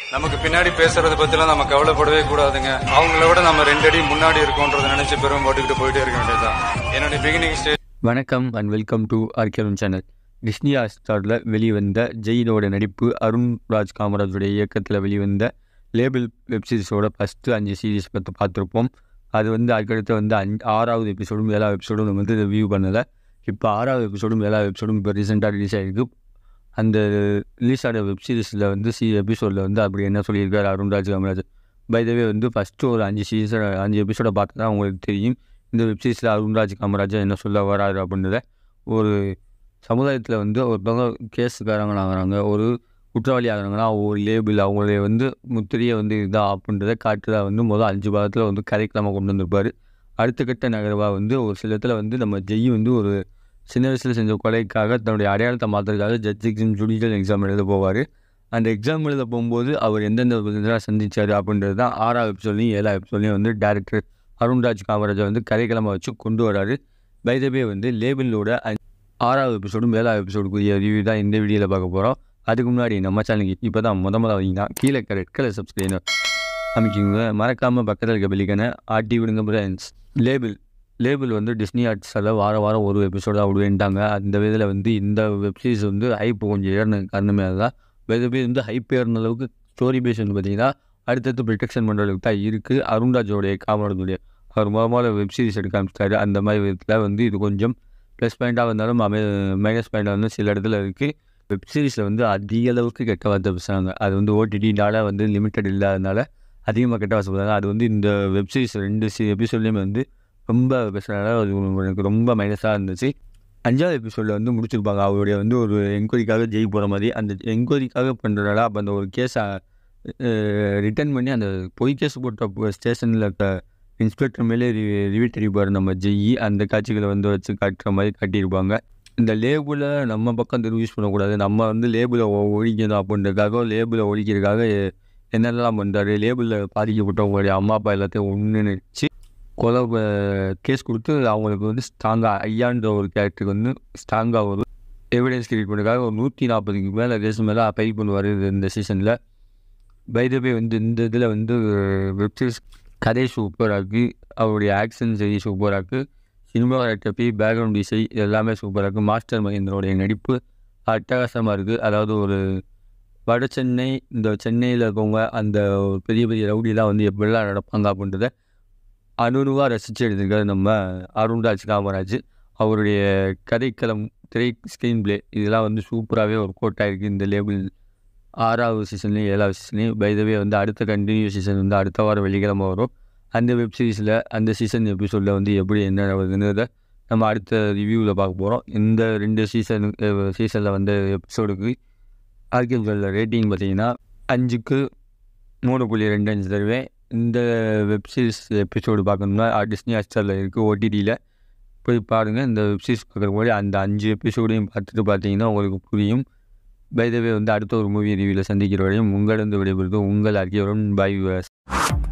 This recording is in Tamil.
நமக்கு பின்னாடி பேசுறத பத்திலாம் நம்ம கவலைப்படவே கூடாதுங்க அவங்கள விட நம்ம ரெண்டு அடி முன்னாடி இருக்கோன்றத நினைச்சு பெரும் போட்டுக்கிட்டு போயிட்டே இருக்க வேண்டியதுதான் என்னுடைய பிகினிங் ஸ்டேஜ் வணக்கம் and welcome to R K one channel Disney ஹாட்ஸ்டாரில் வெளிவந்த ஜெயினோட நடிப்பு அருண் ராஜ் காமராஜுடைய இயக்கத்தில் வெளிவந்த லேபிள் வெப் சீரிஸோட ஃபஸ்ட்டு அஞ்சு சீரிஸ் பற்றி பார்த்துருப்போம் அது வந்து அதுக்கடுத்து வந்து அஞ்சு ஆறாவது எபிசோடும் ஏழாவது எபிசோடும் நம்ம வந்து ரிவ்யூ பண்ணலை இப்போ ஆறாவது எபிசோடும் ஏழாவது எபிசோடும் இப்போ ரீசெண்டாக ரிலீஸ் ஆகிருக்கு அந்த ரிலீஸ் ஆன வெப் சீரிஸில் வந்து சி எபிசோடில் வந்து அப்படி என்ன சொல்லியிருக்காரு அருண்ராஜ் காமராஜ் பை வே வந்து ஃபஸ்ட்டு ஒரு அஞ்சு சீரிஸை அஞ்சு எபிசோடை பார்த்தா தான் உங்களுக்கு தெரியும் இந்த வெப் சீரிஸில் அருண்ராஜ் காமராஜா என்ன சொல்ல வராரு அப்படின்றத ஒரு சமுதாயத்தில் வந்து ஒருத்தவங்க கேஸுக்காரங்களாகிறாங்க ஒரு குற்றவாளி ஆகிறாங்கன்னா ஒரு லேபிள் அவங்களுடைய வந்து முத்திரையை வந்து இதுதான் அப்படின்றத காட்டுறதா வந்து முதல் அஞ்சு பாகத்தில் வந்து கரைக்கிழமை கொண்டு வந்திருப்பார் அடுத்த கட்ட நகர்வாக வந்து ஒரு சில இடத்துல வந்து நம்ம ஜெய் வந்து ஒரு சின்ன வயசில் செஞ்ச கொலைக்காக தன்னுடைய அடையாளத்தை மாற்றுறதுக்காக ஜட்ஜ் எக்ஸாம் ஜுடிஷியல் எக்ஸாம் எழுத போவார் அந்த எக்ஸாம் எழுத போகும்போது அவர் எந்தெந்த இதெல்லாம் சந்திச்சார் அப்படின்றது தான் ஆறாவது எபிசோட்லையும் ஏழாவது எபிசோட்லையும் வந்து டேரக்டர் அருண்ராஜ் காமராஜை வந்து கரைக்கிழமை வச்சு கொண்டு வராரு பைதபே வந்து லேபிளோட அஞ்~ ஆறாவது எபிசோடும் ஏழாவது எபிசோடுக்குரிய ரிவ்யூ தான் இந்த வீடியோவில் பார்க்க போகிறோம் அதுக்கு முன்னாடி நம்ம சேனலுக்கு இப்போ தான் முத முதல்ல வரீங்கன்னா கீழே இருக்க ரெட் கலர் சப்ஸ்கிரைப் அமைக்கிங்க மறக்காமல் பக்கத்தில் இருக்க பெல்லிக்கான ஆட்டி விடுங்க ஃப்ரெண்ட்ஸ் லேபிள் லேபிள் வந்து டிஸ்னி ஆர்ட்ஸில் வார வாரம் ஒரு எபிசோடாக விடுவேன்ட்டாங்க அந்த விதத்தில் வந்து இந்த வெப்சீரிஸ் வந்து ஹைப் கொஞ்சம் ஏறின காரணமே அதுதான் பைதபே வந்து ஹைப் ஏறின அளவுக்கு ஸ்டோரி பேஸ் வந்து பார்த்தீங்கன்னா அடுத்தடுத்து ப்ரொடெக்ஷன் பண்ணுற அளவுக்கு தான் இருக்குது அருண்ராஜோடைய காமராஜோடைய அவர் முத முதல்ல வெப் சீரிஸ் எடுக்க ஆரம்பிச்சிட்டாரு அந்த மாதிரி விதத்தில் வந்து இது கொஞ்சம் ப்ளஸ் பாயிண்ட்டாக வந்தாலும் அமை மைனஸ் பாயிண்டாக வந்து சில இடத்துல இருக்குது வெப் சீரிஸில் வந்து அதிக அளவுக்கு கெட்ட வார்த்தை பேசுகிறாங்க அது வந்து ஓடிடினால வந்து லிமிட்டட் இல்லாதனால அதிகமாக கெட்ட வார்த்தை பேசுகிறாங்க அது வந்து இந்த வெப் சீரிஸ் ரெண்டு சி எபிசோட்லேயுமே வந்து ரொம்ப பேசுகிறனால அது எனக்கு ரொம்ப மைனஸாக இருந்துச்சு அஞ்சாவது எபிசோடில் வந்து முடிச்சிருப்பாங்க அவருடைய வந்து ஒரு என்கொயரிக்காக ஜெய் போகிற மாதிரி அந்த என்கொயரிக்காக பண்ணுறனால அப்போ அந்த ஒரு கேஸை ரிட்டர்ன் பண்ணி அந்த பொய் கேஸ் போட்ட ஸ்டேஷனில் இருக்க இன்ஸ்பெக்டர் மேலே ரிவீட் அடிப்பார் நம்ம ஜெய் அந்த காட்சிகளை வந்து வச்சு காட்டுற மாதிரி காட்டியிருப்பாங்க இந்த லேபிளை நம்ம பக்கம் திரும்ப யூஸ் பண்ணக்கூடாது நம்ம வந்து லேபிளை ஒழிக்கணும் அப்படின்றதுக்காக லேபிளை ஒழிக்கிறதுக்காக என்னெல்லாம் பண்ணுறாரு லேபிளில் பாதிக்கப்பட்டவங்களுடைய அம்மா அப்பா எல்லாத்தையும் ஒன்று நினச்சி கொலை கேஸ் கொடுத்து அவங்களுக்கு வந்து ஸ்ட்ராங்காக ஐயான்ற ஒரு கேரக்டருக்கு வந்து ஸ்ட்ராங்காக ஒரு எவிடன்ஸ் கிரியேட் பண்ணுறதுக்காக ஒரு நூற்றி நாற்பதுக்கு மேலே கேஸ் மேலே பை பண்ணுவார் இந்த சீசனில் பைதபே வந்து இந்த இதில் வந்து வெப்சீரிஸ் கதை சூப்பராக இருக்குது அவருடைய ஆக்ஷன் சரி சூப்பராக இருக்குது சினிமாட்டோகிராஃபி பேக்ரவுண்ட் இசை எல்லாமே சூப்பராக இருக்குது மாஸ்டர் மகேந்திரோடைய நடிப்பு அட்டகாசமாக இருக்குது அதாவது ஒரு வட சென்னை இந்த சென்னையில் இருக்கவங்க அந்த ஒரு பெரிய பெரிய ரவுடிலாம் வந்து எப்படிலாம் நடப்பாங்க அப்படின்றத அணுவாக ரசித்து எடுத்திருக்காரு நம்ம அருண்ராஜ் காமராஜ் அவருடைய கதைக்களம் திரை ஸ்க்ரீன் பிளே இதெல்லாம் வந்து சூப்பராகவே ஒரு கோட் ஆகிருக்கு இந்த லேபிள் ஆறாவது சீசன்லேயும் ஏழாவது சீசன்லேயும் பைதவே வந்து அடுத்த கண்டினியூ சீசன் வந்து அடுத்த வாரம் வெள்ளிக்கிழமை வரும் அந்த வெப் சீரிஸில் அந்த சீசன் எபிசோடில் வந்து எப்படி என்ன நடக்குதுன்றத நம்ம அடுத்த ரிவ்யூவில் பார்க்க போகிறோம் இந்த ரெண்டு சீசன் சீசனில் வந்த எபிசோடுக்கு ஆர்கியூவில் ரேட்டிங் பார்த்தீங்கன்னா அஞ்சுக்கு மூணு புள்ளி ரெண்டு அஞ்சு தருவேன் இந்த வெப் சீரிஸ் எபிசோடு பார்க்கணும்னா டிஸ்னி ஹாட்ஸ்டாரில் இருக்குது ஓடிடியில் போய் பாருங்கள் இந்த வெப் சீரிஸ் பார்க்குற போது அந்த அஞ்சு எபிசோடையும் பார்த்துட்டு பார்த்தீங்கன்னா உங்களுக்கு புரியும் பைதவே வந்து அடுத்த ஒரு மூவி ரிவ்யூவில் சந்திக்கிற வரையும் உங்களிடம் விடைபெறுது உங்கள் அறிக்கையுடன் பாய்